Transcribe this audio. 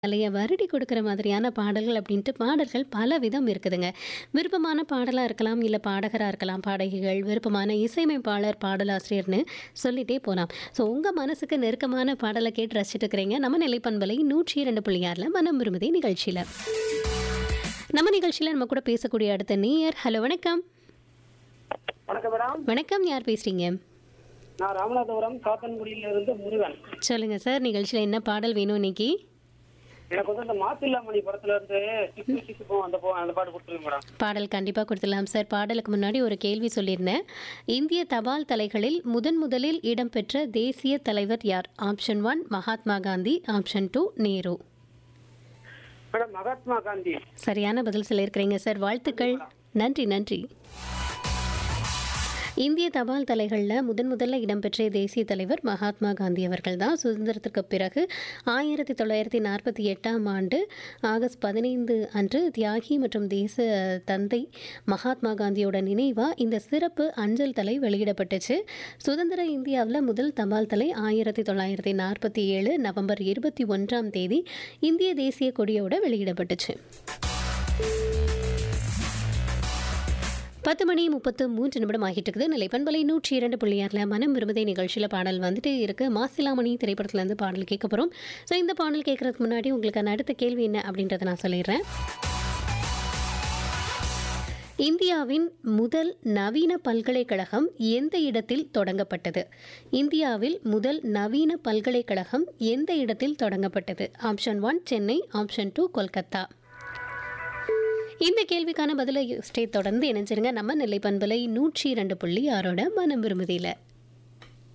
தலைய வருடி கொடுக்குற மாதிரியான பாடல்கள் அப்படின்ட்டு பாடல்கள் பல விதம் இருக்குதுங்க. விருப்பமான பாடலா இருக்கலாம், இல்ல பாடகரா இருக்கலாம், பாடகிகள், விருப்பமான இசையமைப்பாளர், பாடலாசிரியர்னு சொல்லிட்டே போலாம். ஸோ உங்க மனசுக்கு நெருக்கமான பாடல கேட்டு ரசிச்சுட்டு இருக்கிறீங்க. நம்ம நிலைப்பண்பலை 102.6ல மனம் விரும்புதே நிகழ்ச்சியில. நம்ம நிகழ்ச்சியில நம்ம கூட பேசக்கூடிய அடுத்த நேயர் ஹலோ வணக்கம். வணக்கம் மேடம் வணக்கம் யார் பேசுறீங்க? நான் ராமநாதபுரம் சாத்தன்குடியில இருந்து முருகன் சொல்லுங்க சார் நிகழ்ச்சியில என்ன பாடல் வேணும் இன்னைக்கு? எனக்கு வந்து இந்த மாசில்லாமணி படத்துல இருந்து சிக்கு சிக்குப்போம் அந்த போ அந்த பாட்டு கொடுத்துருங்க மேடம் பாடல் கண்டிப்பாக கொடுத்துடலாம் சார் பாடலுக்கு முன்னாடி ஒரு கேள்வி சொல்லியிருந்தேன் இந்திய தபால் தலைகளில் முதன் முதலில் இடம்பெற்ற தேசிய தலைவர் யார் option one Mahatma Gandhi option two Nehru madam Mahatma Gandhi சரியான பதில் சொல்லியிருக்கிறீங்க சார் வாழ்த்துக்கள் நன்றி நன்றி இந்திய தபால் தலைகளில் முதன் முதல்ல இடம்பெற்ற தேசிய தலைவர் மகாத்மா காந்தி அவர்கள் தான் சுதந்திரத்திற்கு பிறகு ஆயிரத்தி தொள்ளாயிரத்தி நாற்பத்தி எட்டாம் ஆண்டு ஆகஸ்ட் பதினைந்து அன்று தியாகி மற்றும் தேச தந்தை மகாத்மா காந்தியோட நினைவாக இந்த சிறப்பு அஞ்சல் தலை வெளியிடப்பட்டுச்சு சுதந்திர இந்தியாவில் முதல் தபால் தலை ஆயிரத்தி தொள்ளாயிரத்தி நாற்பத்தி ஏழு நவம்பர் இருபத்தி ஒன்றாம் தேதி இந்திய தேசிய கொடியோட வெளியிடப்பட்டுச்சு பத்து மணி முப்பத்து மூன்று நிமிடம் ஆகிட்டு இருக்குது நிலைப்பண்பலை நூற்றி இரண்டு புள்ளியாரில் மனம் விரும்புதை நிகழ்ச்சியில் பாடல் வந்துட்டு இருக்கு மாசிலாமணி திரைப்படத்துலேருந்து பாடல் கேட்க போகிறோம் ஸோ இந்த பாடல் கேட்கறதுக்கு முன்னாடி உங்களுக்கான அடுத்த கேள்வி என்ன அப்படின்றத நான் சொல்லிடுறேன் இந்தியாவின் முதல் நவீன பல்கலைக்கழகம் எந்த இடத்தில் தொடங்கப்பட்டது இந்தியாவில் முதல் நவீன பல்கலைக்கழகம் எந்த இடத்தில் தொடங்கப்பட்டது option one Chennai option two Kolkata இந்த கேள்விக்கான பதிலை ஸ்டே தொடர்ந்து இணைஞ்சிருங்க நம்ம நிலை பண்பலை நூற்றி இரண்டு புள்ளி ஆறோட மனம் விரும்புதியில்